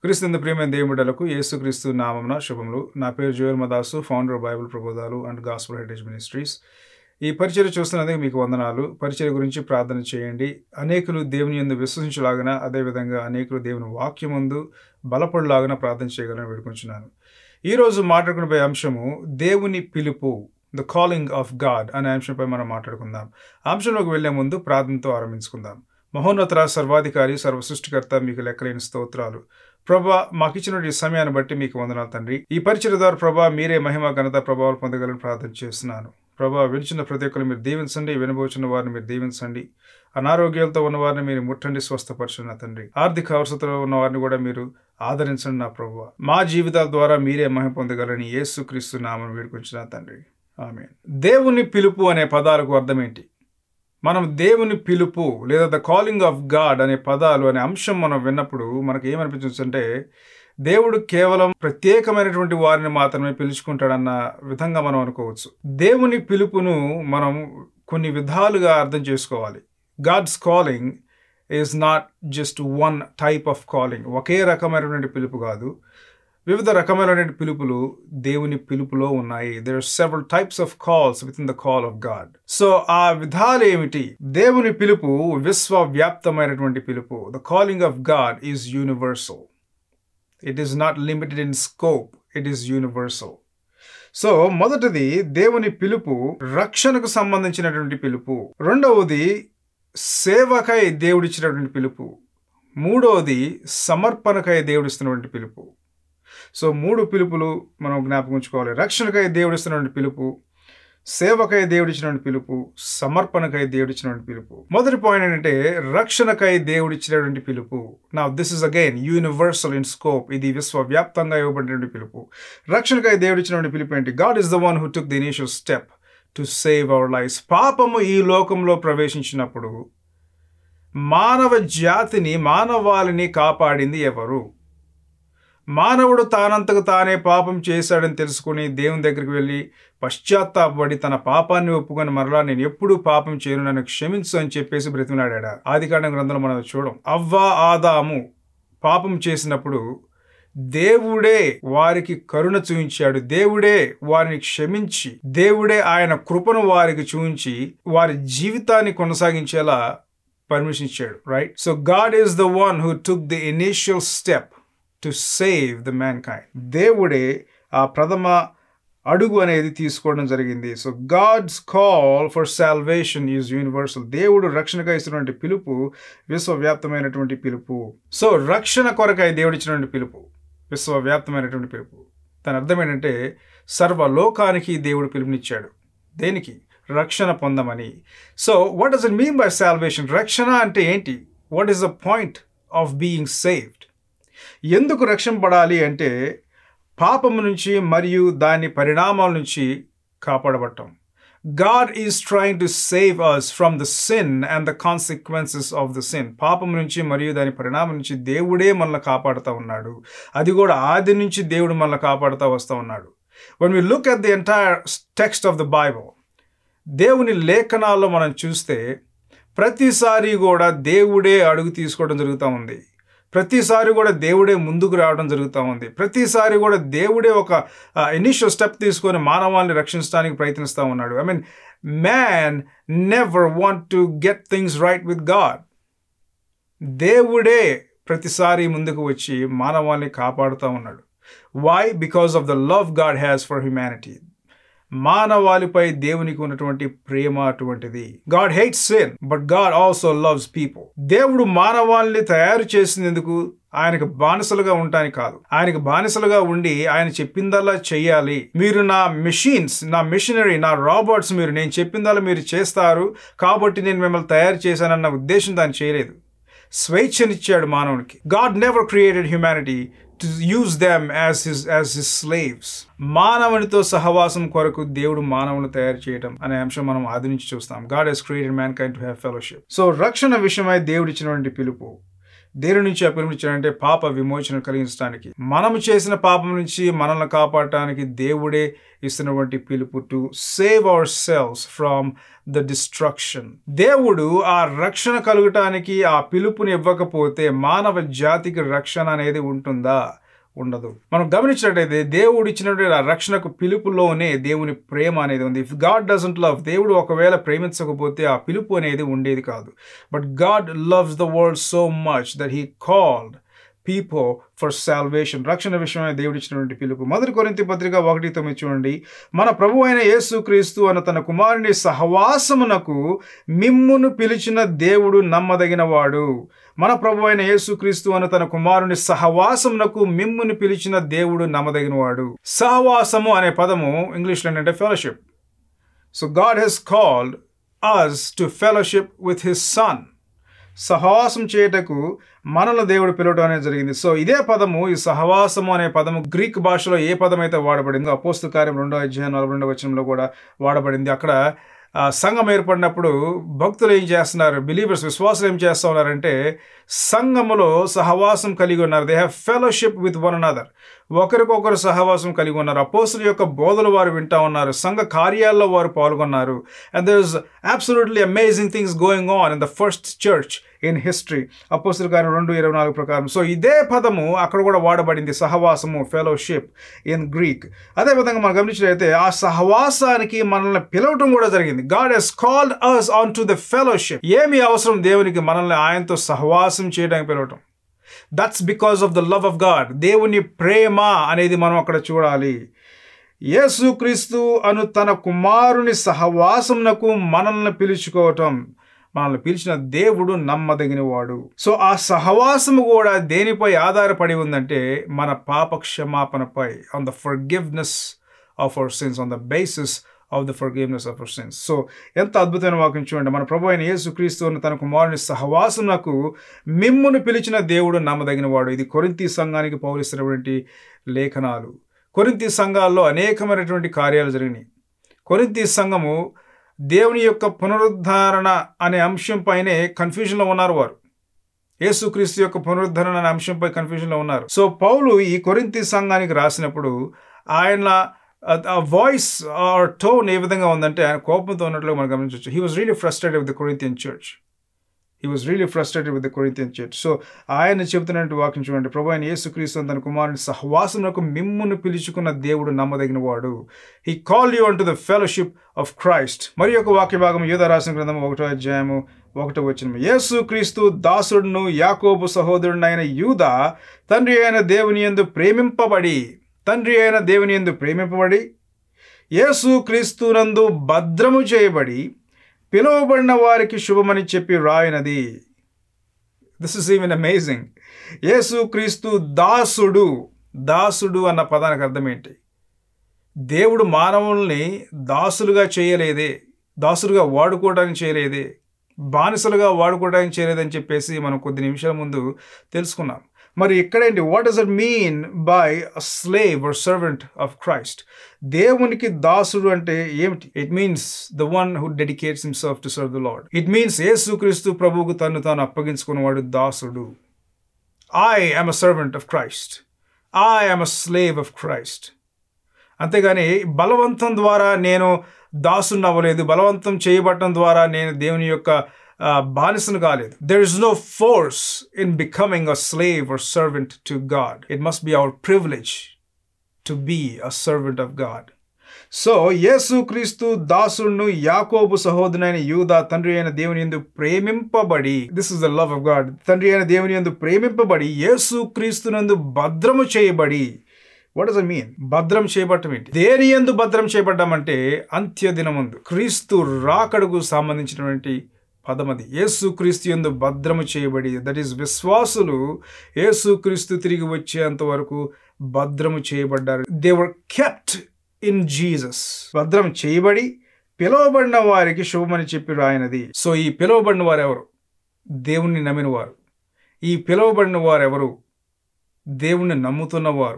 క్రీస్తు ప్రియమైన దేవుడలకు యేసుక్రీస్తు నామమున శుభములు నా పేరు జోయల్ మదాసు ఫౌండర్ బైబిల్ ప్రబోధాలు అండ్ గాస్పుల్ హెరిటేజ్ మినిస్ట్రీస్ ఈ పరిచయం చూస్తున్నందుకు మీకు వందనాలు పరిచయం గురించి ప్రార్థన చేయండి అనేకులు దేవుని ఎందు విశ్వసించలాగిన అదేవిధంగా అనేకులు దేవుని వాక్యం ముందు బలపడలాగిన ప్రార్థన చేయగలని వేడుకుంటున్నాను ఈరోజు మాట్లాడుకునే అంశము దేవుని పిలుపు ద కాలింగ్ ఆఫ్ గాడ్ అనే అంశంపై మనం మాట్లాడుకుందాం అంశంలోకి వెళ్లే ముందు ప్రార్థనతో ఆరంభించుకుందాం మహోన్నత సర్వాధికారి సర్వ సృష్టికర్త మీకు లెక్కలేని స్తోత్రాలు ప్రభా మాకిచ్చిన ఈ సమయాన్ని బట్టి మీకు వందనాలు తండ్రి ఈ పరిచయ ద్వారా ప్రభా మీరే మహిమ ఘనత ప్రభావాలు పొందగలని ప్రార్థన చేస్తున్నాను ప్రభా విడిచిన ప్రతి ఒక్కరు మీరు దీవించండి వినబోచిన వారిని మీరు దీవించండి అనారోగ్యాలతో ఉన్న వారిని మీరు ముట్టండి స్వస్థపరచండి నా తండ్రి ఆర్థిక అవసరతలో ఉన్న వారిని కూడా మీరు ఆదరించండి నా ప్రభు మా జీవితాల ద్వారా మీరే మహిమ పొందగలని యేసుక్రీస్తు నామను వేడుకొంచిన తండ్రి ఆమె దేవుని పిలుపు అనే పదాలకు అర్థం ఏంటి మనం దేవుని పిలుపు లేదా ద కాలింగ్ ఆఫ్ గాడ్ అనే పదాలు అనే అంశం మనం విన్నప్పుడు మనకు ఏమనిపించవచ్చు అంటే దేవుడు కేవలం ప్రత్యేకమైనటువంటి వారిని మాత్రమే పిలుచుకుంటాడన్న విధంగా మనం అనుకోవచ్చు దేవుని పిలుపును మనం కొన్ని విధాలుగా అర్థం చేసుకోవాలి God's calling is not just one type of calling ఒకే రకమైనటువంటి పిలుపు కాదు వివిధ రకమైనటువంటి పిలుపులు దేవుని పిలుపులో ఉన్నాయి there are several types of calls within the call of God so ఆ విధాలు ఏమిటి దేవుని పిలుపు విశ్వవ్యాప్తమైనటువంటి పిలుపు the calling of God is universal it is not limited in scope it is universal so మొదటిది దేవుని పిలుపు రక్షణకు సంబంధించినటువంటి పిలుపు రెండవది సేవకై దేవుడిచ్చినటువంటి పిలుపు మూడవది సమర్పణకై దేవుడిస్తున్నటువంటి పిలుపు సో మూడు పిలుపులు మనం జ్ఞాపకం ఉంచుకోవాలి రక్షణకై దేవుడిస్తున్నటువంటి పిలుపు సేవకై దేవుడిచ్చినటువంటి పిలుపు సమర్పణకై దేవుడిచ్చినటువంటి పిలుపు మొదటి పాయింట్ ఏంటంటే రక్షణకై దేవుడిచ్చినటువంటి పిలుపు నా this is again universal in scope ఇది విశ్వవ్యాప్తంగా ఇవ్వబడినటువంటి పిలుపు రక్షణకై దేవుడిచ్చినటువంటి పిలుపు ఏంటి God is the one who took the initial step to save our life పాపము ఈ లోకంలో ప్రవేశించినప్పుడు మానవ జాతిని మానవాళిని కాపాడింది ఎవరు మానవుడు తానంతకు తానే పాపం చేశాడని తెలుసుకుని దేవుని దగ్గరికి వెళ్ళి పశ్చాత్తాపడి తన పాపాన్ని ఒప్పుకొని మరలా నేను ఎప్పుడూ పాపం చేయను నన్ను క్షమించు అని చెప్పేసి బ్రతిమలాడా ఆది కాండ గ్రంథంలో మనం చూడం అవ్వ ఆదాము పాపం చేసినప్పుడు దేవుడే వారికి కరుణ చూపించాడు దేవుడే వారిని క్షమించి దేవుడే ఆయన కృపను వారికి చూపించి వారి జీవితాన్ని కొనసాగించేలా పర్మిషన్ ఇచ్చాడు right so God is the one who took the initial step to save the mankind దేవుడే ఆ ప్రథమ అడుగు అనేది తీసుకోవడం జరిగింది so God's call for salvation is universal దేవుడు రక్షణగా ఇస్తున్నటువంటి పిలుపు విశ్వవ్యాప్తమైనటువంటి పిలుపు సో రక్షణ కొరకై దేవుడిచ్చినటువంటి పిలుపు విశ్వవ్యాప్తమైనటువంటి పిలుపు దాని అర్థం ఏంటంటే సర్వలోకానికి దేవుడు పిలుపునిచ్చాడు దేనికి రక్షణ పొందమని so what does it mean by salvation రక్షణ అంటే ఏంటి what is the point of being saved ఎందుకు రక్షింపడాలి అంటే పాపము నుంచి మరియు దాని పరిణామాల నుంచి కాపాడబడటం God is trying to save us from the sin and the consequences of the sin పాపం నుంచి మరియు దాని పరిణామం నుంచి దేవుడే మనల్ని కాపాడుతూ ఉన్నాడు అది కూడా ఆది నుంచి దేవుడు మనల్ని కాపాడుతూ వస్తూ ఉన్నాడు when we look at the entire text of the Bible దేవుని లేఖనాల్లో మనం చూస్తే ప్రతిసారి కూడా దేవుడే అడుగు తీసుకోవడం జరుగుతూ ఉంది ప్రతిసారి కూడా దేవుడే ముందుకు రావడం జరుగుతూ ఉంది ప్రతిసారి కూడా దేవుడే ఒక ఇనిషియల్ స్టెప్ తీసుకొని మానవాళిని రక్షించడానికి ప్రయత్నిస్తూ ఉన్నాడు I mean man never want to get things right with God దేవుడే ప్రతిసారి ముందుకు వచ్చి మానవాళిని కాపాడుతూ ఉన్నాడు why because of the love God has for humanity మానవాళిపై దేవునికి ఉన్నటువంటి ప్రేమ అటువంటిది God hate sin but God also loves people దేవుడు మానవాళిని తయారు చేసినందుకు ఆయనకు బానిసలుగా ఉండటానికి కాదు ఆయనకు బానిసలుగా ఉండి ఆయన చెప్పిందల్లా చెయ్యాలి మీరు నా మెషిన్స్ నా మిషనరీ నా రాబర్ట్స్ మీరు నేను చెప్పిందల్లా మీరు చేస్తారు కాబట్టి నేను మిమ్మల్ని తయారు చేశానన్న ఉద్దేశం దాన్ని చేయలేదు స్వేచ్ఛనిచ్చాడు మానవునికి God never created humanity to use them as his as his slaves మానవునితో సహవాసం కొరకు దేవుడు మానవుని తయారు చేయడం అనే అంశం మనం ఆది నుంచి చూస్తాం God has created mankind to have fellowship so రక్షణ విషయమై దేవుడు ఇచ్చినటువంటి పిలుపు దేని నుంచి ఆ పిలుపునిచ్చాడంటే పాప విమోచన కలిగించడానికి మనము చేసిన పాపం నుంచి మనల్ని కాపాడటానికి దేవుడే ఇస్తున్నటువంటి పిలుపు to save our selves from the destruction దేవుడు ఆ రక్షణ కలుగటానికి ఆ పిలుపుని ఇవ్వకపోతే మానవ జాతికి రక్షణ అనేది ఉంటుందా ఉండదు మనం గమనించినట్టయితే దేవుడు ఇచ్చినటువంటి ఆ రక్షణకు పిలుపులోనే దేవుని ప్రేమ అనేది ఉంది ఇఫ్ గాడ్ డజంట్ లవ్ దేవుడు ఒకవేళ ప్రేమించకపోతే ఆ పిలుపు అనేది ఉండేది కాదు but God loves the world so much that he called people for salvation రక్షణ విషయమైన దేవుడు ఇచ్చినటువంటి పిలుపు మొదటి కొరింతి పత్రిక ఒకటి తొమ్మిది చూడండి మన ప్రభు అయిన యేసు క్రీస్తు అన్న తన కుమారుని సహవాసమునకు మిమ్మును పిలిచిన దేవుడు నమ్మదగిన వాడు మన ప్రభు అయిన యేసుక్రీస్తు అను తన కుమారుని సహవాసమునకు మిమ్ముని పిలిచిన దేవుడు నమ్మదగిన వాడు సహవాసము అనే పదము ఇంగ్లీష్లో ఏంటంటే fellowship so God has called us to fellowship with his son సహవాసం చేయటకు మనల్ని దేవుడు పిలవడం అనేది జరిగింది సో ఇదే పదము ఈ సహవాసము అనే పదము గ్రీక్ భాషలో ఏ పదం అయితే వాడబడిందో అపోస్తు కార్యం రెండో అధ్యాయం నలభై రెండో వచనంలో కూడా వాడబడింది అక్కడ ఆ సంఘం ఏర్పడినప్పుడు భక్తులు ఏం చేస్తున్నారు బిలీవర్స్ విశ్వాసులు ఏం చేస్తూ ఉన్నారంటే సంఘములో సహవాసం కలిగి ఉన్నారు they have fellowship with one another ఒకరికొకరు సహవాసం కలిగి ఉన్నారు అపోస్తుల యొక్క బోధలు వారు వింటా ఉన్నారు సంఘ కార్యాల్లో వారు పాల్గొన్నారు and there is absolutely amazing things going on in the first church in history అపోస్తుల కార్యం రెండు ఇరవై నాలుగు ప్రకారం సో ఇదే పదము అక్కడ కూడా వాడబడింది సహవాసము ఫెలోషిప్ ఇన్ గ్రీక్ అదేవిధంగా మనం గమనించినట్లయితే ఆ సహవాసానికి మనల్ని పిలవటం కూడా జరిగింది God has called us on to the fellowship ఏమి అవసరం దేవునికి మనల్ని ఆయనతో సహవాసం చేయడానికి పిలవటం that's because of the love of God దేవుని ప్రేమ అనేది మనం అక్కడ చూడాలి యేసుక్రీస్తు అను తన కుమారుని సహవాసమునకు మనల్ని పిలుచుకోవటం మనల్ని పిలిచిన దేవుడు నమ్మదగిన వాడు సో ఆ సహవాసము కూడా దేనిపై ఆధారపడి ఉందంటే మన పాప క్షమాపణపై on the forgiveness of our sins on the basis of the forgiveness of our sins so ఎంత అద్భుతమైన వాక్యం చూడండి మన ప్రభు అయిన యేసుక్రీస్తు తన కుమారుని సహవాసమునకు మిమ్మును పిలిచిన దేవుడు నమ్మదగిన వాడు ఇది కొరింతి సంఘానికి పౌరిస్తున్నటువంటి లేఖనాలు కొరింతి సంఘాల్లో అనేకమైనటువంటి కార్యాలు జరిగినాయి కొరింతి సంఘము దేవుని యొక్క పునరుద్ధరణ అనే అంశంపైనే కన్ఫ్యూజన్లో ఉన్నారు వారు యేసుక్రీస్తు యొక్క పునరుద్ధరణ అనే అంశంపై కన్ఫ్యూజన్లో ఉన్నారు సో పౌలు ఈ కొరింతి సంఘానికి రాసినప్పుడు ఆయన ఆ వాయిస్ ఆర్ టోన్ ఏ విధంగా ఉందంటే ఆయన కోపంతో ఉన్నట్లు మనం గమనించవచ్చు he was really frustrated with the Corinthian church he was really frustrated with the Corinthian church so ఆయన చెబుతున్నట్టు వాక్యం చూడండి ప్రభు ఆయన యేసుక్రీస్తు తన కుమారుని సహవాసమునకు మిమ్మును పిలుచుకున్న దేవుడు నమ్మదగిన వాడు he call you unto the fellowship of Christ మరి ఒక వాక్య భాగం యూద రాసిన గ్రంథం ఒకటో అధ్యాయము ఒకటో వచ్చిన యేసు క్రీస్తు దాసుడును యాకోబు సహోదరుడు అయిన యూద తండ్రి అయిన దేవుని ఎందు ప్రేమింపబడి తండ్రి అయిన దేవుని ఎందు ప్రేమింపబడి యేసు క్రీస్తునందు భద్రము చేయబడి పిలువబడిన వారికి శుభమని చెప్పి రాయినది దిస్ ఇస్ ఈవెన్ అమేజింగ్ యేసు క్రీస్తు దాసుడు దాసుడు అన్న పదానికి అర్థం ఏంటి దేవుడు మానవుల్ని దాసులుగా చేయలేదే దాసులుగా వాడుకోవడానికి చేయలేదే బానిసలుగా వాడుకోవడానికి చేయలేదని చెప్పేసి మనం కొద్ది నిమిషాల ముందు తెలుసుకున్నాం మరి ఇక్కడేంటి what does it mean by a slave or servant of Christ దేవునికి దాసుడు అంటే ఏమిటి it means the one who dedicates himself to serve the Lord it means యేసుక్రీస్తు ప్రభువుకు తను తాను అప్పగించుకున్నవాడు దాసుడు I am a servant of Christ I am a slave of Christ అంతేగాని బలవంతం ద్వారా నేను దాసుని అవ్వలేదు బలవంతం చేయబడటం ద్వారా నేను దేవుని యొక్క బానిసను కాలేదు there is no force in becoming a slave or servant to God it must be our privilege to be a servant of God so యేసు క్రీస్తు దాసుడును యాకోబు సహోదరునైన యూదా తండ్రి అయిన దేవుని ఎందు ప్రేమింపబడి this is the love of God తండ్రి అయిన దేవుని ఎందు ప్రేమింపబడి యేసు క్రీస్తునందు భద్రము చేయబడి వాట్ డస్ మీన్ భద్రం చేయబడటం ఏంటి దేని ఎందు భద్రం చేయబడ్డామంటే అంత్య దినముందు క్రీస్తు రాకడుకు సంబంధించినటువంటి పదమది యేసు క్రీస్తు ఎందు భద్రము చేయబడి దట్ ఈస్ విశ్వాసులు యేసు క్రీస్తు తిరిగి వచ్చేంత వరకు భద్రము చేయబడ్డారు దేవర్ కెప్ట్ ఇన్ జీసస్ భద్రం చేయబడి పిలువబడిన వారికి శుభమని చెప్పి రాయనది సో ఈ పిలువబడిన వారు ఎవరు దేవుణ్ణి నమ్మిన వారు ఈ పిలువబడిన వారు ఎవరు దేవుణ్ణి నమ్ముతున్నవారు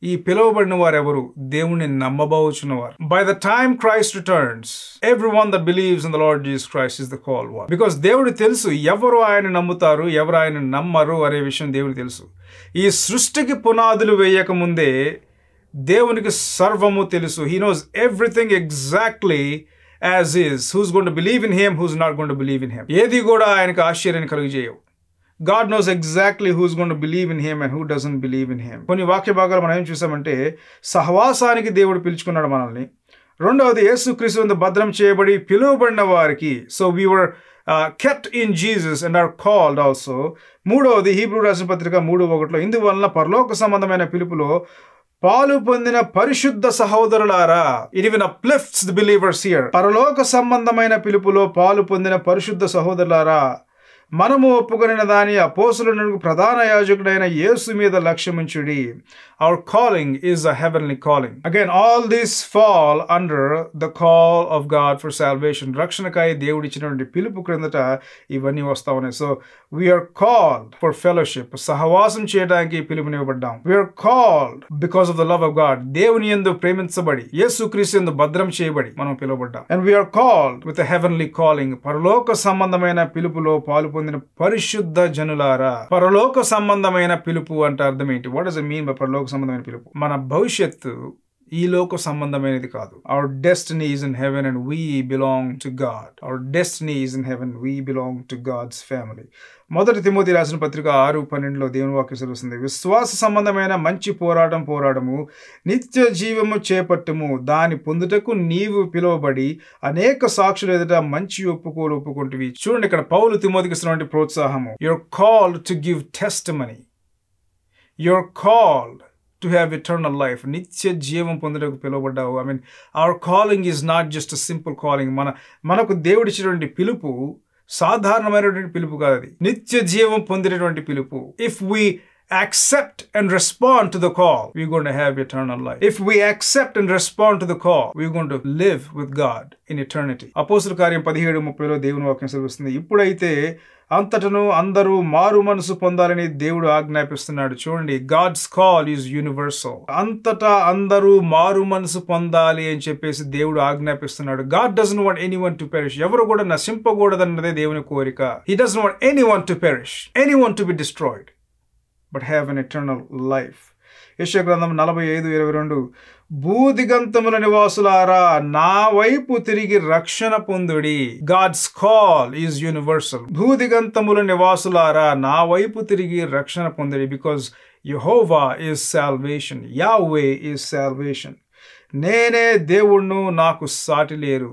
ఈ పిలువబడిన వారు ఎవరు దేవుణ్ణి నమ్మబోచున్నవారు by the time Christ returns every one that believes in the Lord Jesus Christ is the call one because దేవుడు తెలుసు ఎవరు ఆయన నమ్ముతారు ఎవరు ఆయన నమ్మరు అనే విషయం దేవుడు తెలుసు ఈ సృష్టికి పునాదులు వేయక ముందే దేవునికి సర్వము తెలుసు he knows everything exactly as is who's gonna believe in him who's not gonna believe in him ఏది కూడా ఆయనకు ఆశ్చర్యాన్ని కలుగజేయవు God knows exactly who's gonna believe in him and who doesn't believe in him కొన్ని వాక్య భాగాలు మనం ఏం చూసామంటే సహవాసానికి దేవుడు పిలుచుకున్నాడు మనల్ని రెండవది యేసు క్రీస్తు భద్రం చేయబడి పిలువబడిన వారికి so we were kept in Jesus and are called also మూడవది హీబ్రూ రాసిన పత్రిక మూడు ఒకటిలో ఇందువలన పరలోక సంబంధమైన పిలుపులో పాలు పొందిన పరిశుద్ధ సహోదరులారా it even uplifts the believers here పరలోక సంబంధమైన పిలుపులో పాలు పొందిన పరిశుద్ధ సహోదరులారా మనము ఒప్పుకొనిన దాని అపోసులకు ప్రధాన యాజకుడైన యేసు మీద లక్ష్యముంచుడి our calling is a heavenly calling again all these fall under the call of God for salvation రక్షణకాయ దేవుడు ఇచ్చినటువంటి పిలుపు క్రిందట ఇవన్నీ వస్తా ఉన్నాయి so we are called for fellowship సహవాసం చేయడానికి పిలుపునివ్వబడ్డాం we are called because of the love of God దేవుని ఎందు ప్రేమించబడి యేసు క్రీస్తు ఎందు భద్రం చేయబడి మనం పిలువబడ్డాం and we are called with heavenly calling పరలోక సంబంధమైన పిలుపులో పాలు పొందిన పరిశుద్ధ జనులారా పరలోక సంబంధమైన పిలుపు అంటే అర్థం ఏంటి వాట్ ఇస్ మీన్ బై పరలోక సంబంధమైన పిలుపు మన భవిష్యత్తు ఈ లోక సంబంధమైనది కాదు our destiny is in heaven and we belong to God our destiny is in heaven we belong to God's family మొదటి తిమోతి రాసిన పత్రిక ఆరు పన్నెండులో దేవుని వాక్యం తెలుస్తుంది విశ్వాస సంబంధమైన మంచి పోరాటం పోరాడము నిత్య జీవము చేపట్టము దాని పొందుటకు నీవు పిలువబడి అనేక సాక్షులు ఎదుట మంచి ఒప్పుకోలు ఒప్పుకుంటువి చూడండి ఇక్కడ పౌలు తిమోతికి ఇస్తున్నటువంటి ప్రోత్సాహము your call to give testimony you're called to have eternal life నిత్య జీవం పొందడానికి పిలువబడ్డావు I mean our calling is not just simple calling మన మనకు దేవుడిచ్చినటువంటి పిలుపు సాధారణమైనటువంటి పిలుపు కాదు అది నిత్య జీవం పొందినటువంటి పిలుపు if we accept and respond to the call, we're going to have eternal life. If we accept and respond to the call, we're going to live with God in eternity. అపోసుల కార్యం పదిహేడు ముప్పైలో దేవుని వాక్యం సెలవుస్తుంది ఇప్పుడైతే అంతటను అందరూ మారు మనసు పొందాలని దేవుడు ఆజ్ఞాపిస్తున్నాడు చూడండి గాడ్స్ కాల్ ఈజ్ యూనివర్సల్ అంతటా అందరూ మారు మనసు పొందాలి అని చెప్పేసి దేవుడు ఆజ్ఞాపిస్తున్నాడు God doesn't want any one to perish ఎవరు కూడా నశింపకూడదన్నదే దేవుని కోరిక he doesn't want any one to perish any one to be destroyed but have an eternal life యశ్వ గ్రంథం నలభై ఐదు ఇరవై రెండు భూదిగంతముల నివాసులారా నా వైపు తిరిగి రక్షణ పొందుడి గాడ్స్ కాల్ ఈజ్ యూనివర్సల్ భూదిగంతముల నివాసులారా నా వైపు తిరిగి రక్షణ పొందుడి బికాజ్ యహోవా is salvation Yahweh is salvation నేనే దేవుణ్ణు నాకు సాటి లేరు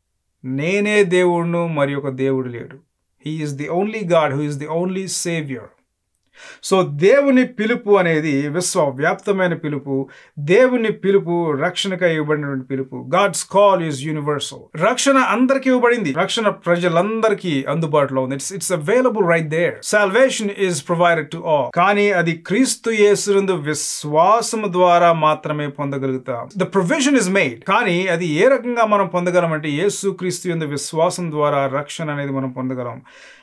నేనే దేవుణ్ణు మరి ఒక దేవుడు లేడు he is the only God who is the only saviour so దేవుని పిలుపు అనేది విశ్వవ్యాప్తమైన పిలుపు దేవుని పిలుపు రక్షణకై ఇవ్వబడినటువంటి పిలుపు గాడ్స్ కాల్ ఈజ్ యూనివర్సల్ రక్షణ అందరికీ ఇవ్వబడింది రక్షణ ప్రజలందరికీ అందుబాటులో ఉంది it's it's available right there salvation is provided to all కానీ అది క్రీస్తు యేసునందు విశ్వాసం ద్వారా మాత్రమే పొందగలుగుతాం ద ప్రొవిజన్ ఇస్ మేడ్ కానీ అది ఏ రకంగా మనం పొందగలమంటే యేసు క్రీస్తు యందు విశ్వాసం ద్వారా రక్షణ అనేది మనం పొందగలం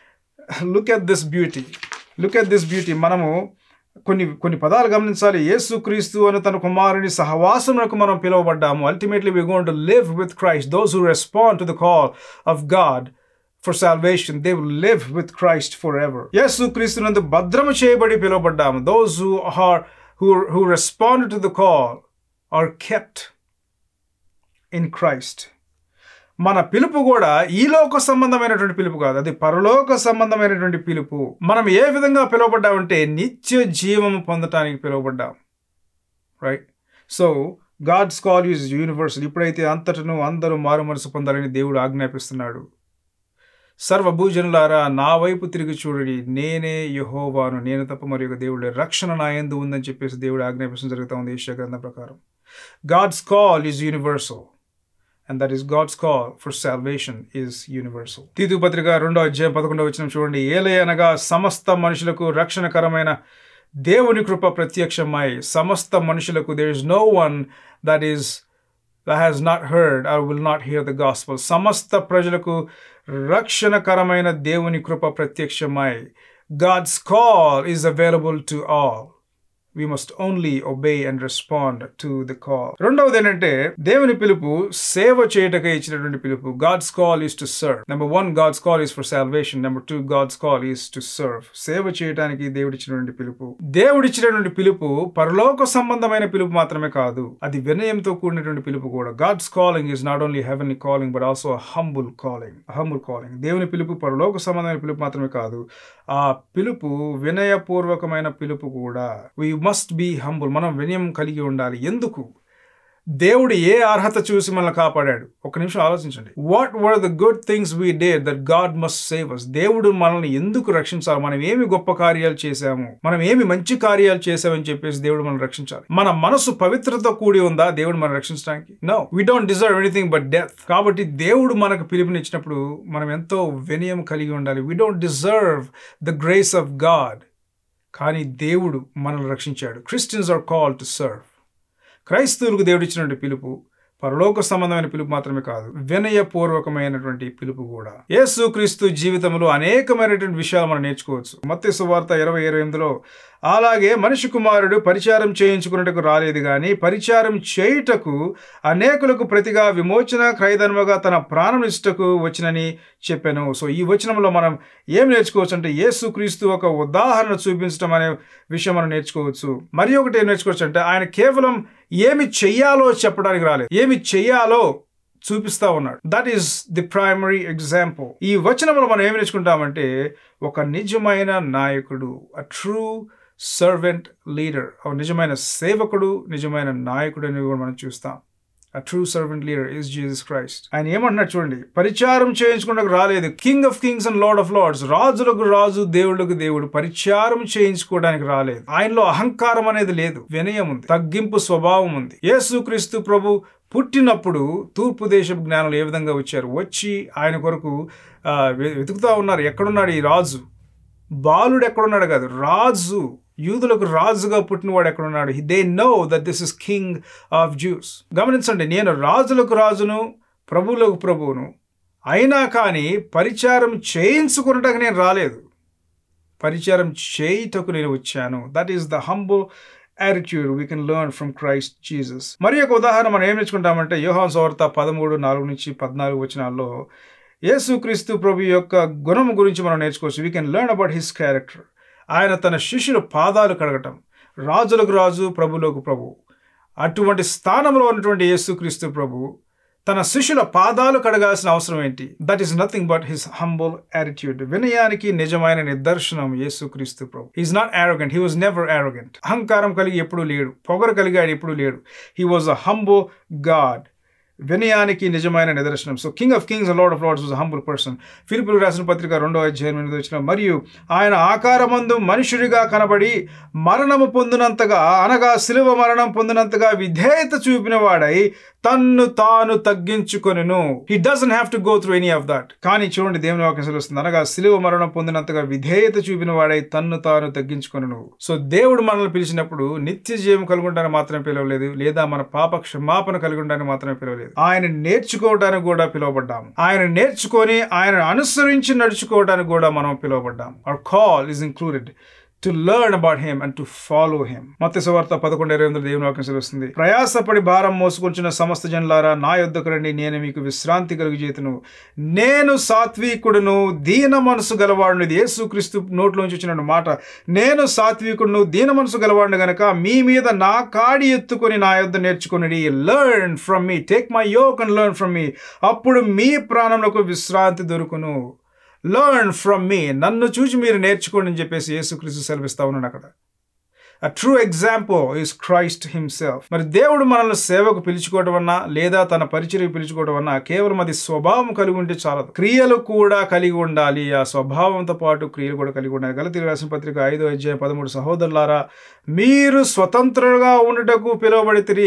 look at this beauty look at this beauty మనము కొన్ని కొన్ని పదాలు గమనించాలి యేసు క్రీస్తు అని తన కుమారుని సహవాసములకు మనం పిలువబడ్డాము ultimately we gonna live with Christ those who respond to the call of God for salvation they will live with Christ for ever యేసు క్రీస్తునందు భద్రము చేయబడి పిలువబడ్డాము those who are who who respond to the call are kept in Christ మన పిలుపు కూడా ఈ లోక సంబంధమైనటువంటి పిలుపు కాదు అది పరలోక సంబంధమైనటువంటి పిలుపు మనం ఏ విధంగా పిలువబడ్డామంటే నిత్య జీవము పొందటానికి పిలువబడ్డాం right so God's call is universal ఇప్పుడైతే అంతటను అందరూ మారు మనసు పొందాలని దేవుడు ఆజ్ఞాపిస్తున్నాడు సర్వభూజనులారా నా వైపు తిరిగి చూడండి నేనే యహోవాను నేను తప్ప మరి ఒక దేవుడు రక్షణ నా ఎందు ఉందని చెప్పేసి దేవుడు ఆజ్ఞాపించడం జరుగుతూ ఉంది ఈశ్వ గ్రంథం ప్రకారం God's call is universal and that is God's call for salvation is universal తీతు పత్రిక రెండో అధ్యాయం పదకొండవ వచ్చిన చూడండి ఏలే అనగా సమస్త మనుషులకు రక్షణకరమైన దేవుని కృప ప్రత్యక్షమై సమస్త మనుషులకు there is no one that is that has not heard or will not hear the gospel సమస్త ప్రజలకు రక్షణకరమైన దేవుని కృప ప్రత్యక్షమై God's call is available to all we must only obey and respond to the call రెండవది ఏంటంటే దేవుని పిలుపు సేవ చేయటకై ఇచ్చినటువంటి పిలుపు God's call is to serve number one God's call is for salvation number two God's call is to serve సేవ చేయడానికి దేవుడిచ్చినటువంటి పిలుపు దేవుడిచ్చినటువంటి పిలుపు పరలోక సంబంధమైన పిలుపు మాత్రమే కాదు అది వినయంతో కూడినటువంటి పిలుపు కూడా God's calling is not only heavenly calling but also humble calling humble calling దేవుని పిలుపు పరలోక సంబంధమైన పిలుపు మాత్రమే కాదు ఆ పిలుపు వినయపూర్వకమైన పిలుపు కూడా వీ మస్ట్ బీ హంబుల్ మనం వినయం కలిగి ఉండాలి ఎందుకు దేవుడు ఏ అర్హత చూసి మనల్ని కాపాడాడు ఒక నిమిషం ఆలోచించండి what were the good things we do that God must save us దేవుడు మనల్ని ఎందుకు రక్షించాలి మనం ఏమి గొప్ప కార్యాలు చేశాము మనం ఏమి మంచి కార్యాలు చేశామని చెప్పేసి దేవుడు మనం రక్షించాలి మన మనసు పవిత్రత కూడి ఉందా దేవుడు మనం రక్షించడానికి no we don't deserve anything but death కాబట్టి దేవుడు మనకు పిలుపునిచ్చినప్పుడు మనం ఎంతో వినయం కలిగి ఉండాలి we don't deserve the grace of God కానీ దేవుడు మనల్ని రక్షించాడు Christians are call to serve క్రైస్తవులకు దేవుడు ఇచ్చినటువంటి పిలుపు పరలోక సంబంధమైన పిలుపు మాత్రమే కాదు వినయపూర్వకమైనటువంటి పిలుపు కూడా యేసు క్రీస్తు జీవితంలో అనేకమైనటువంటి విషయాలు మనం నేర్చుకోవచ్చు మత్తి సువార్త ఇరవై ఇరవై ఎనిమిదిలో అలాగే మనిషి కుమారుడు పరిచారం చేయించుకున్నట్టుకు రాలేదు కానీ పరిచారం చేయుటకు అనేకులకు ప్రతిగా విమోచన క్రైదనముగా తన ప్రాణం ఇష్టకు వచ్చినని చెప్పాను సో ఈ వచనంలో మనం ఏం నేర్చుకోవచ్చు అంటే యేసు క్రీస్తు ఒక ఉదాహరణ చూపించడం అనే విషయం మనం నేర్చుకోవచ్చు మరి ఒకటి ఏం నేర్చుకోవచ్చు అంటే ఆయన కేవలం ఏమి చెయ్యాలో చెప్పడానికి రాలేదు ఏమి చెయ్యాలో చూపిస్తా ఉన్నాడు that is the primary example ఈ వచనంలో మనం ఏమి నేర్చుకుంటామంటే ఒక నిజమైన నాయకుడు అ ట్రూ సర్వెంట్ లీడర్ ఒక నిజమైన సేవకుడు నిజమైన నాయకుడు అని కూడా మనం చూస్తాం a true servant leader is Jesus Christ ఆయన ఏమంటున్నాడు చూడండి పరిచారం చేయించుకుంటూ రాలేదు king of kings and lord of lords రాజులకు రాజు దేవుళ్ళకు దేవుడు పరిచారం చేయించుకోవడానికి రాలేదు ఆయనలో అహంకారం అనేది లేదు వినయం ఉంది తగ్గింపు స్వభావం ఉంది యేసుక్రీస్తు ప్రభు పుట్టినప్పుడు తూర్పు దేశపు జ్ఞానులు ఏ విధంగా వచ్చారు వచ్చి ఆయన కొరకు ఆ, వె- వెతుకుతా ఉన్నారు ఎక్కడున్నాడు ఈ రాజు బాలుడు ఎక్కడున్నాడు కాదు రాజు యూదులకు రాజుగా పుట్టినవాడు ఎక్కడున్నాడు they know that this is king of Jews గమనించండి నేను రాజులకు రాజును ప్రభువులకు ప్రభువును అయినా కానీ పరిచారం చేయించుకున్నట్టుగా నేను రాలేదు పరిచారం చేయుటకు నేను వచ్చాను that is the humble attitude we can learn from Christ Jesus మరి ఒక ఉదాహరణ మనం ఏం నేర్చుకుంటామంటే యోహాన్ సోర్త పదమూడు నాలుగు నుంచి పద్నాలుగు వచనాల్లో యేసుక్రీస్తు ప్రభు యొక్క గుణం గురించి మనం నేర్చుకోవచ్చు we can learn about his character ఆయన తన శిష్యుల పాదాలు కడగటం రాజులకు రాజు ప్రభులకు ప్రభు అటువంటి స్థానంలో ఉన్నటువంటి యేసుక్రీస్తు ప్రభు తన శిష్యుల పాదాలు కడగాల్సిన అవసరం ఏంటి that is nothing but his humble attitude వినయానికి నిజమైన నిదర్శనం యేసుక్రీస్తు ప్రభు is not arrogant he was never arrogant అహంకారం కలిగి ఎప్పుడూ లేడు పొగరు కలిగి ఆయన ఎప్పుడూ లేడు he was a humble God వినయానికి నిజమైన నిదర్శనం so king of kings lord of lords was humble person ఫిలిపులు రాసిన పత్రిక రెండో అధ్యాయం ఎనిమిది వచ్చిన మరియు ఆయన ఆకారమందు మనుషుడిగా కనబడి మరణము పొందినంతగా అనగా శిలువ మరణం పొందినంతగా విధేయత చూపిన వాడై తన్ను తాను తగ్గించుకొనెను he doesn't have to go through any of that కానీ చూడండి దేవుని వాక్యం సెలవుస్తుంది అనగా శిలువ మరణం పొందినంతగా విధేయత చూపిన వాడై తన్ను తాను తగ్గించుకొనను సో దేవుడు మనల్ని పిలిచినప్పుడు నిత్య జీవం కలుగుంటానికి మాత్రమే పిలవలేదు లేదా మన పాప క్షమాపణ కలిగి ఉండడానికి మాత్రమే పిలవలేదు ఆయన నేర్చుకోవడానికి కూడా పిలువబడ్డాము ఆయన నేర్చుకొని ఆయన అనుసరించి నడుచుకోవడానికి కూడా మనం పిలువబడ్డాము our call is included to learn about him and to follow him మత్స్య సువార్త పదకొండు ఇరవై ఎనిమిది దేవుని వాక్యం సెలవుస్తుంది ప్రయాసపడి భారం మోసుకొంచిన సమస్త జనులారా నా యొద్దకు రండి నేను మీకు విశ్రాంతి కలుగు చేతును నేను సాత్వికుడును దీన మనసు గలవాడును ఇది యేసుక్రీస్తు నోట్లోంచి వచ్చిన మాట నేను సాత్వికుడును దీన మనసు గలవాడును గనక మీ మీద నా కాడి ఎత్తుకొని నా యొద్ద నేర్చుకుని learn from me take my yoke and learn from me అప్పుడు మీ ప్రాణంలో విశ్రాంతి దొరుకును లెర్న్ ఫ్రమ్ మీ నన్ను చూసి మీరు నేర్చుకోండి అని చెప్పేసి యేసుక్రీస్తు సెలవిస్తా ఉన్నాడు అక్కడ a true example is Christ himself మరి దేవుడు మనల్ని సేవకు పిలుచుకోవడం వల్ల లేదా తన పరిచర్యకు పిలుచుకోవడం వల్ల కేవలం అది స్వభావం కలిగి ఉంటే చాలదు క్రియలు కూడా కలిగి ఉండాలి ఆ స్వభావంతో పాటు క్రియలు కూడా కలిగి ఉండాలి గలతి రాసిన పత్రిక ఐదో అధ్యాయం పదమూడు సహోదరులారా మీరు స్వతంత్రులుగా ఉండుటకు పిలువబడితిరి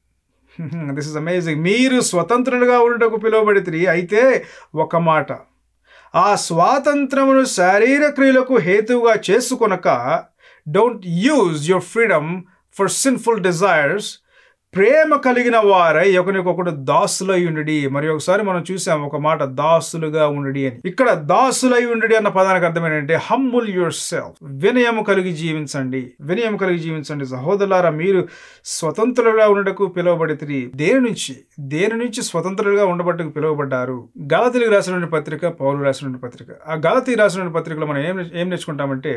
దిస్ ఇస్ అమేజింగ్ మీరు స్వతంత్రులుగా ఉండుటకు పిలువబడితిరి అయితే ఒక మాట ఆ స్వాతంత్రమును శారీర క్రియలకు హేతువుగా చేసుకొనక don't use your freedom for sinful desires ప్రేమ కలిగిన వారై ఒకరికొకడు దాసులై ఉండి మరి ఒకసారి మనం చూసాం ఒక మాట దాసులుగా ఉండి అని ఇక్కడ దాసులై ఉండి అన్న పదానికి అర్థం ఏంటంటే హంబుల్ యువర్ సెల్ఫ్ వినయము కలిగి జీవించండి వినయము కలిగి జీవించండి సహోదరులారా మీరు స్వతంత్రులుగా ఉండటకు పిలువబడి దేని నుంచి దేని నుంచి స్వతంత్రులుగా ఉండబట్టకు పిలువబడ్డారు గలతీలకు రాసిన పత్రిక పౌరు రాసిన పత్రిక ఆ గలతీ రాసిన పత్రికలో మనం ఏం ఏం నేర్చుకుంటామంటే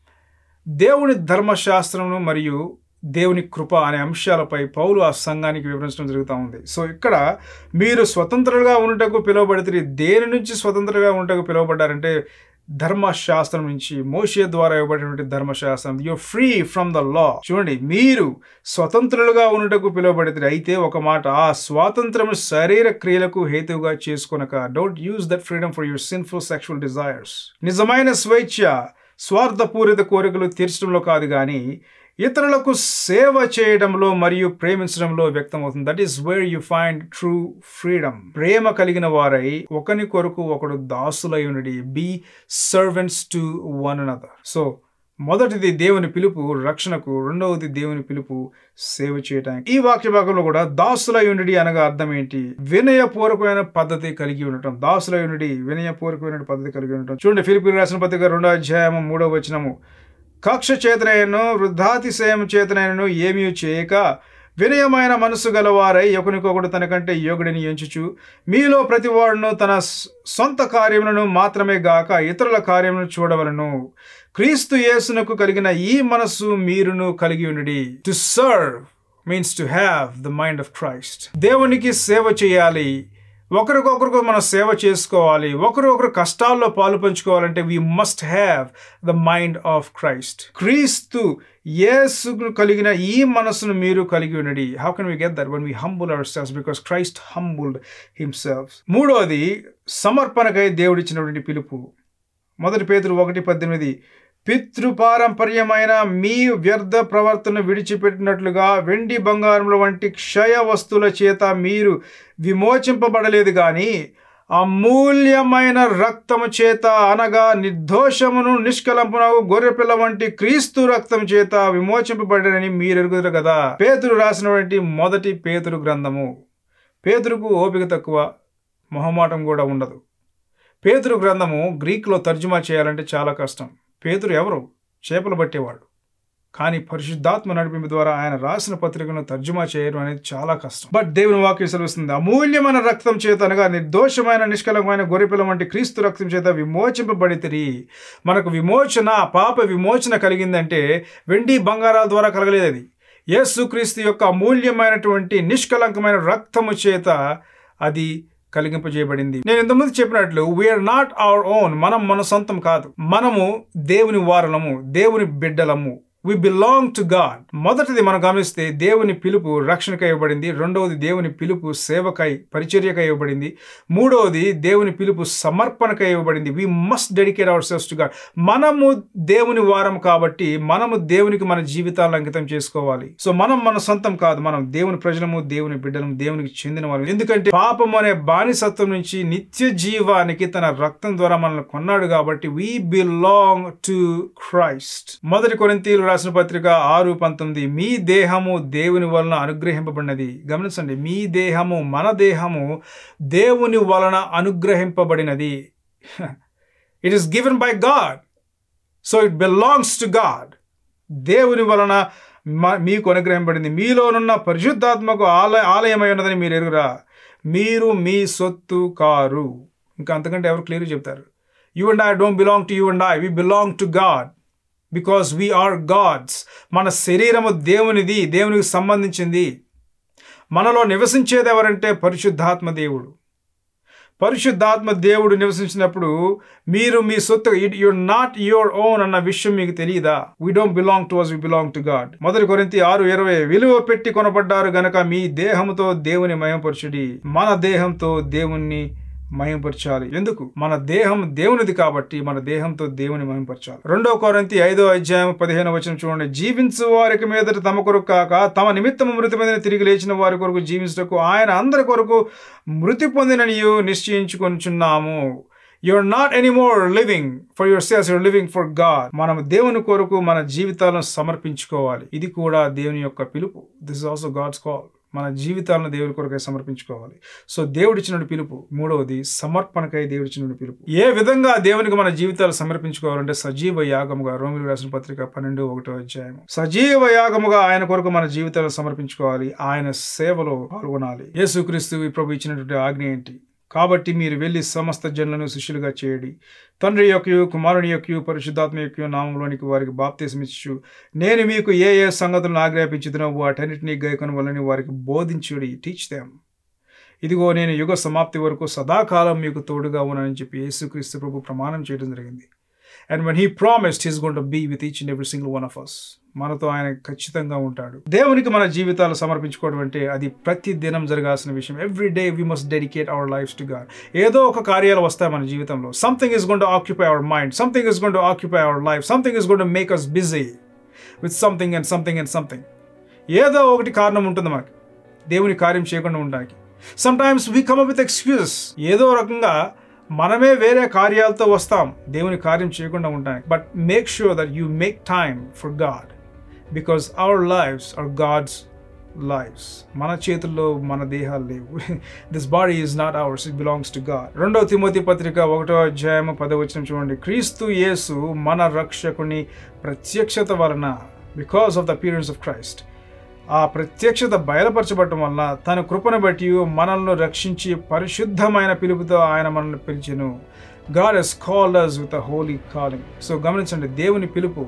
దేవుని ధర్మశాస్త్రమును మరియు దేవుని కృప అనే అంశాలపై పౌలు ఆ సంఘానికి వివరించడం జరుగుతూ ఉంది సో ఇక్కడ మీరు స్వతంత్రులుగా ఉండటకు పిలువబడితే దేని నుంచి స్వతంత్రంగా ఉండటకు పిలువబడ్డారంటే ధర్మశాస్త్రం నుంచి మోషే ద్వారా ఇవ్వబడినటువంటి ధర్మశాస్త్రం you free from the law చూడండి మీరు స్వతంత్రులుగా ఉండటకు పిలువబడితే అయితే ఒక మాట ఆ స్వాతంత్రం శరీర క్రియలకు హేతువుగా చేసుకొనక don't use that freedom for your sinful sexual desires నిజమైన స్వేచ్ఛ స్వార్థపూరిత కోరికలు తీర్చడంలో కాదు కానీ ఇతరులకు సేవ చేయడంలో మరియు ప్రేమించడంలో వ్యక్తమవుతుంది that is where you find true freedom ప్రేమ కలిగిన వారై ఒకని కొరకు ఒకడు దాసులై ఉండి be servants to one another so మొదటిది దేవుని పిలుపు రక్షణకు రెండవది దేవుని పిలుపు సేవ చేయటానికి ఈ వాక్య భాగంలో కూడా దాసులై ఉండి అనగా అర్థం ఏంటి వినయపూర్వకమైన పద్ధతి కలిగి ఉండటం దాసులై ఉండి వినయపూర్వకమైన పద్ధతి కలిగి ఉండటం చూడండి ఫిలిపిన్ రాసిన పత్రిక రెండో అధ్యాయము మూడో వచనము కక్ష చేతనైనను వృద్ధాతిశయం చేతనైనను ఏమీ చేయక వినయమైన మనసు గలవారై ఒకరికొకడు తనకంటే యోగుడిని ఎంచుచు మీలో ప్రతివాడును తన సొంత కార్యములను మాత్రమే గాక ఇతరుల కార్యములను చూడవలను క్రీస్తు యేసునకు కలిగిన ఈ మనస్సు మీరును కలిగి ఉండి to serve means to have the mind of Christ దేవునికి సేవ చేయాలి ఒకరికొకరికి మనం సేవ చేసుకోవాలి ఒకరు ఒకరు కష్టాల్లో పాలు పంచుకోవాలంటే we must have the mind of Christ క్రీస్తు యేసు కలిగిన ఈ మనసును మీరు కలిగి ఉండండి how can we get that when we humble our selves because Christ humbled himself మూడోది సమర్పణకై దేవుడిచ్చినటువంటి పిలుపు మొదటి పేతురు ఒకటి పద్దెనిమిది పితృపారంపర్యమైన మీ వ్యర్థ ప్రవర్తన విడిచిపెట్టినట్లుగా వెండి బంగారముల వంటి క్షయ వస్తువుల చేత మీరు విమోచింపబడలేదు కానీ అమూల్యమైన రక్తము చేత అనగా నిర్దోషమును నిష్కలంపునకు గొర్రెపిల్ల వంటి క్రీస్తు రక్తం చేత విమోచింపబడని మీరు ఎరుగుతారు కదా పేతురు రాసినటువంటి మొదటి పేతురు గ్రంథము పేతురుకు ఓపిక తక్కువ మొహమాటం కూడా ఉండదు పేతురు గ్రంథము గ్రీక్లో తర్జుమా చేయాలంటే చాలా కష్టం పేతురు ఎవరు చేపలు పట్టేవాడు కానీ పరిశుద్ధాత్మ నడిపింపు ద్వారా ఆయన రాసిన పత్రికను తర్జుమా చేయడం అనేది చాలా కష్టం బట్ దేవుని వాక్యం సెలవుస్తుంది అమూల్యమైన రక్తం చేత అనగా నిర్దోషమైన నిష్కలమైన గొర్రెపిల్ల వంటి క్రీస్తు రక్తం చేత విమోచింపబడితిరి మనకు విమోచన పాప విమోచన కలిగిందంటే వెండి బంగారాల ద్వారా కలగలేదు అది యేసు క్రీస్తు యొక్క అమూల్యమైనటువంటి నిష్కలంకమైన రక్తము చేత అది కలిగింపజేయబడింది నేను ఇంతకుముందు చెప్పినట్లు వీఆర్ నాట్ అవర్ ఓన్ మనం మన సొంతం కాదు మనము దేవుని వారలము దేవుని బిడ్డలము వి బిలాంగ్ టు గాడ్ మొదటిది మనం గమనిస్తే దేవుని పిలుపు రక్షణకై ఇవ్వబడింది రెండవది దేవుని పిలుపు సేవకై పరిచర్యకై ఇవ్వబడింది మూడవది దేవుని పిలుపు సమర్పణకై ఇవ్వబడింది we must dedicate our selves to God మనము దేవుని వారం కాబట్టి మనము దేవునికి మన జీవితాలను అంకితం చేసుకోవాలి సో మనం మన సొంతం కాదు మనం దేవుని ప్రజలము దేవుని బిడ్డలము దేవునికి చెందిన వారు ఎందుకంటే పాపం అనే బానిసత్వం నుంచి నిత్య జీవానికి తన రక్తం ద్వారా మనల్ని కొన్నాడు కాబట్టి వి బిలాంగ్ టు క్రైస్ట్ మొదటి కొరింతీలు రాసిన పత్రిక ఆరు పంతొమ్మిది మీ దేహము దేవుని వలన అనుగ్రహింపబడినది గమనించండి మీ దేహము మన దేహము దేవుని వలన అనుగ్రహింపబడినది it is given by God so it belongs to God దేవుని వలన మీకు అనుగ్రహింపబడింది మీలోనున్న పరిశుద్ధాత్మకు ఆలయ ఆలయమై ఉన్నదని మీరు ఎరుగురా మీరు మీ సొత్తు కారు ఇంకా అంతకంటే ఎవరు క్లియర్ చెప్తారు you and I don't belong to you and I we belong to God because we are God's మన శరీరము దేవునిది దేవునికి సంబంధించింది మనలో నివసించేది ఎవరంటే పరిశుద్ధాత్మ దేవుడు పరిశుద్ధాత్మ దేవుడు నివసించినప్పుడు మీరు మీ సొత్తు యుర్ నాట్ యువర్ ఓన్ అన్న విషయం మీకు తెలియదా we don't belong to us we belong to God మొదటి కొరింతి ఆరు ఇరవై విలువ పెట్టి కొనబడ్డారు గనక మీ దేహంతో దేవుని మయంపరచుడి మన దేహంతో దేవుణ్ణి మయంపరచాలి ఎందుకు మన దేహం దేవునిది కాబట్టి మన దేహంతో దేవుని మయంపరచాలి రెండో కొరంతి ఐదో అధ్యాయం పదిహేను వచ్చిన చూడండి జీవించు వారికి మీద తమ కొరకు కాక తమ నిమిత్తము మృతి పొందిన తిరిగి లేచిన వారి కొరకు జీవించటకు ఆయన అందరి కొరకు మృతి పొందిననియు నిశ్చయించుకొనిచున్నాము you're not anymore living for your selves you're living for God మనం దేవుని కొరకు మన జీవితాలను సమర్పించుకోవాలి ఇది కూడా దేవుని యొక్క పిలుపు this is also God's call మన జీవితాలను దేవుని కొరకై సమర్పించుకోవాలి సో దేవుడిచ్చిన పిలుపు మూడవది సమర్పణకై దేవుడిచ్చిన పిలుపు ఏ విధంగా దేవునికి మన జీవితాలు సమర్పించుకోవాలంటే సజీవ యాగముగా రోమిలు రాసిన పత్రిక పన్నెండు ఒకటో అధ్యాయం సజీవ యాగముగా ఆయన కొరకు మన జీవితాలను సమర్పించుకోవాలి ఆయన సేవలో పాల్గొనాలి యేసుక్రీస్తు ఈ ప్రభు ఇచ్చినటువంటి ఆజ్ఞ ఏంటి కాబట్టి మీరు వెళ్ళి సమస్త జనులను శిష్యులుగా చేయండి తండ్రి యొక్కయు కుమారుని యొక్కయు పరిశుద్ధాత్మ యొక్క నామంలోనికి వారికి బాప్తీసమిచ్చు నేను మీకు ఏ ఏ సంగతులను ఆజ్ఞాపించుతున్నో వాటన్నిటినీ గైకొని వలని వారికి బోధించుడి టీచ్ దెమ్ ఇదిగో నేను యుగ సమాప్తి వరకు సదాకాలం మీకు తోడుగా ఉన్నానని చెప్పి యేసుక్రీస్తు ప్రభు ప్రమాణం చేయడం జరిగింది and when he promised he's gonna be with each and every single one of us మనతో ఆయన ఖచ్చితంగా ఉంటాడు దేవునికి మన జీవితాలు సమర్పించుకోవడం అంటే అది ప్రతి దినం జరగాల్సిన విషయం every day we must dedicate our life to God ఏదో ఒక కార్యాలు వస్తాయి మన జీవితంలో something is gonna occupy our mind something is gonna occupy our life something is gonna make us busy with something and something and something ఏదో ఒకటి కారణం ఉంటుంది మనకి దేవుని కార్యం చేయకుండా ఉండడానికి sometimes we come with excuses ఏదో రకంగా మనమే వేరే కార్యాలతో వస్తాం దేవుని కార్యం చేయకుండా ఉంటాయి but make sure that you make time for God because our lifes are God's lifes మన చేతుల్లో మన దేహాలు లేవు this body is not ours it belongs to God రెండవ తిమోతి పత్రిక ఒకటో అధ్యాయం పదవచనం చూడండి క్రీస్తు యేసు మన రక్షకుని ప్రత్యక్షత వలన because of the appearance of Christ ఆ ప్రత్యక్షత బయలుపరచబడటం వలన తన కృపను బట్టి మనల్ని రక్షించి పరిశుద్ధమైన పిలుపుతో ఆయన మనల్ని పిలిచెను God has called us with a holy calling so గమనించండి దేవుని పిలుపు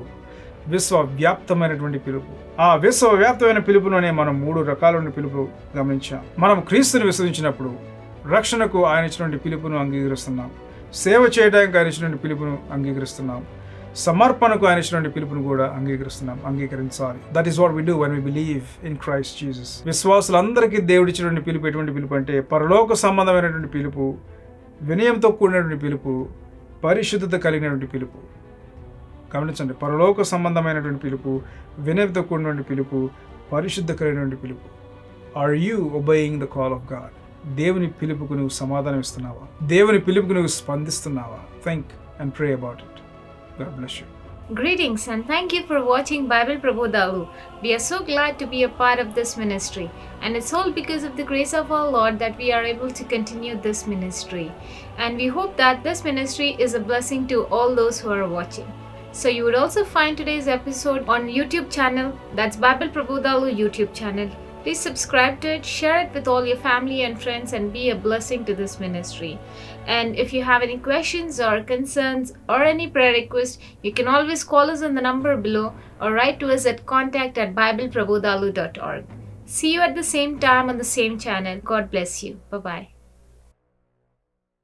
విశ్వవ్యాప్తమైనటువంటి పిలుపు ఆ విశ్వవ్యాప్తమైన పిలుపులోనే మనం మూడు రకాలైన పిలుపు గమనించాం మనం క్రీస్తుని విశ్వసించినప్పుడు రక్షణకు ఆయన ఇచ్చినటువంటి పిలుపును అంగీకరిస్తున్నాం సేవ చేయడానికి ఆయన ఇచ్చినటువంటి పిలుపును అంగీకరిస్తున్నాం సమర్పణకు ఆయన ఇచ్చినటువంటి పిలుపును కూడా అంగీకరిస్తున్నాం అంగీకరించాలి that is what we do when we believe in Christ Jesus విశ్వాసులందరికీ దేవుడు ఇచ్చినటువంటి పిలుపు ఎటువంటి పిలుపు అంటే పరలోక సంబంధమైనటువంటి పిలుపు వినయంతో కూడినటువంటి పిలుపు పరిశుద్ధత కలిగినటువంటి పిలుపు గమనించండి పరలోక సంబంధమైనటువంటి పిలుపు వినయంతో కూడినటువంటి పిలుపు పరిశుద్ధ కలిగినటువంటి పిలుపు are you obeying the call of God దేవుని పిలుపుకు నువ్వు సమాధానం ఇస్తున్నావా దేవుని పిలుపుకు నువ్వు స్పందిస్తున్నావా think and pray about it God bless you. Greetings and thank you for watching Bible Prabodhalu. We are so glad to be a part of this ministry, and it's all because of the grace of our Lord that we are able to continue this ministry. And we hope that this ministry is a blessing to all those who are watching. So you would also find today's episode on YouTube channel, that's Bible Prabodhalu YouTube channel. Please subscribe to it, share it with all your family and friends, and be a blessing to this ministry. And if you have any questions or concerns or any prayer requests, you can always call us on the number below or write to us at contact at bibleprabodhalu.org. See you at the same time on the same channel. God bless you. Bye bye.